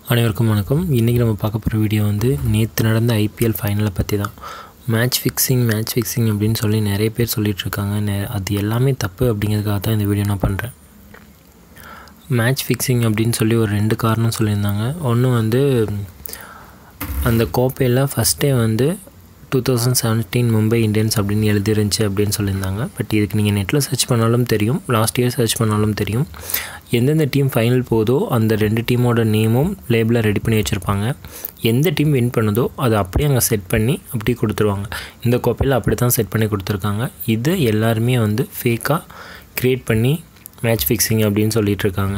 அனைவருக்கும் வணக்கம் இன்றைக்கி நம்ம பார்க்க போகிற வீடியோ வந்து நேற்று நடந்த ஐபிஎல் ஃபைனலை பற்றி தான் மேட்ச் ஃபிக்ஸிங் மேட்ச் ஃபிக்ஸிங் அப்படின்னு சொல்லி நிறைய பேர் சொல்லிகிட்டு இருக்காங்க நெ- அது எல்லாமே தப்பு அப்படிங்கிறதுக்காக தான் இந்த வீடியோ நான் பண்ணுறேன் மேட்ச் ஃபிக்ஸிங் அப்படின்னு சொல்லி ஒரு ரெண்டு காரணம் சொல்லியிருந்தாங்க ஒன்று வந்து அந்த கோப்பையில் ஃபஸ்ட்டே வந்து two thousand seventeen Mumbai Indians அப்படின்னு எழுதிருந்துச்சு அப்படின்னு சொல்லியிருந்தாங்க பட் இதுக்கு நீங்கள் நெட்டில் சர்ச் பண்ணாலும் தெரியும் லாஸ்ட் இயர் சர்ச் பண்ணாலும் தெரியும் எந்தெந்த டீம் ஃபைனல் போதோ அந்த ரெண்டு டீமோட நேமும் லேபிளை ரெடி பண்ணி வச்சுருப்பாங்க எந்த டீம் வின் பண்ணுதோ அதை அப்படியே அங்கே செட் பண்ணி அப்படியே கொடுத்துருவாங்க இந்த கோப்பையில் அப்படி தான் செட் பண்ணி கொடுத்துருக்காங்க இது எல்லாருமே வந்து ஃபேக்காக க்ரியேட் பண்ணி மேட்ச் ஃபிக்ஸிங் அப்படின்னு சொல்லிட்டு இருக்காங்க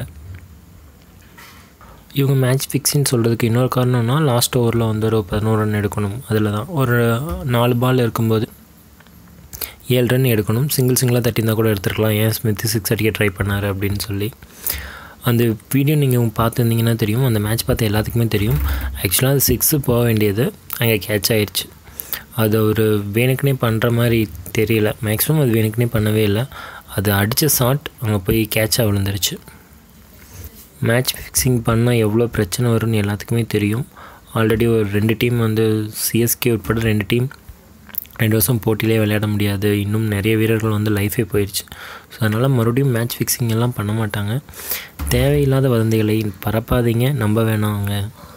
இவங்க மேட்ச் ஃபிக்ஸின்னு சொல்கிறதுக்கு இன்னொரு காரணம்னா லாஸ்ட் ஓவரில் வந்து ஒரு பதினோரு ரன் எடுக்கணும் அதில் தான் ஒரு நாலு பால் இருக்கும்போது ஏழு ரன் எடுக்கணும் சிங்கிள் சிங்கிளாக தட்டியிருந்தால் கூட எடுத்துருக்கலாம் ஏன் ஸ்மித் சிக்ஸ் அடிக்க ட்ரை பண்ணார் அப்படின்னு சொல்லி அந்த வீடியோ நீங்கள் பார்த்துருந்தீங்கன்னா தெரியும் அந்த மேட்ச் பார்த்த எல்லாத்துக்குமே தெரியும் ஆக்சுவலாக அது சிக்ஸு போக வேண்டியது அங்கே கேட்ச் ஆயிடுச்சு அது ஒரு வேணுக்குனே பண்ணுற மாதிரி தெரியல மேக்ஸிமம் அது வேணுக்குனே பண்ணவே இல்லை அது அடித்த ஷாட் அங்கே போய் கேட்சாக விழுந்துருச்சு மேட்ச் ஃபிக்ஸிங் பண்ணால் எவ்வளோ பிரச்சனை வரும்னு எல்லாத்துக்குமே தெரியும் ஆல்ரெடி ஒரு ரெண்டு டீம் வந்து சிஎஸ்கே உட்பட ரெண்டு டீம் ரெண்டு வருஷம் போட்டியிலே விளையாட முடியாது இன்னும் நிறைய வீரர்கள் வந்து லைஃபே போயிடுச்சு ஸோ அதனால் மறுபடியும் மேட்ச் ஃபிக்ஸிங் எல்லாம் பண்ண மாட்டாங்க தேவையில்லாத வதந்திகளை பரப்பாதீங்க நம்ப வேணாங்க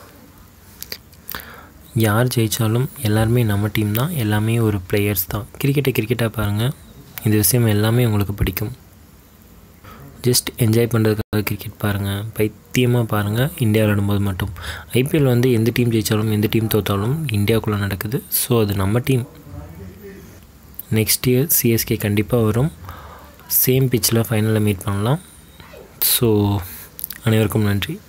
யார் ஜெயித்தாலும் எல்லாருமே நம்ம டீம் தான் எல்லாமே ஒரு பிளேயர்ஸ் தான் கிரிக்கெட்டை கிரிக்கெட்டாக பாருங்கள் இந்த விஷயம் எல்லாமே உங்களுக்கு பிடிக்கும் ஜஸ்ட் என்ஜாய் பண்ணுறதுக்காக கிரிக்கெட் பாருங்கள் பைத்தியமாக பாருங்கள் இந்தியா விளையாடும்போது மட்டும் ஐபிஎல் வந்து எந்த டீம் ஜெயித்தாலும் எந்த டீம் தோத்தாலும் இந்தியாவுக்குள்ளே நடக்குது ஸோ அது நம்ம டீம் நெக்ஸ்ட் இயர் சிஎஸ்கே கண்டிப்பாக வரும் சேம் பிச்சில் ஃபைனலில் மீட் பண்ணலாம் ஸோ அனைவருக்கும் நன்றி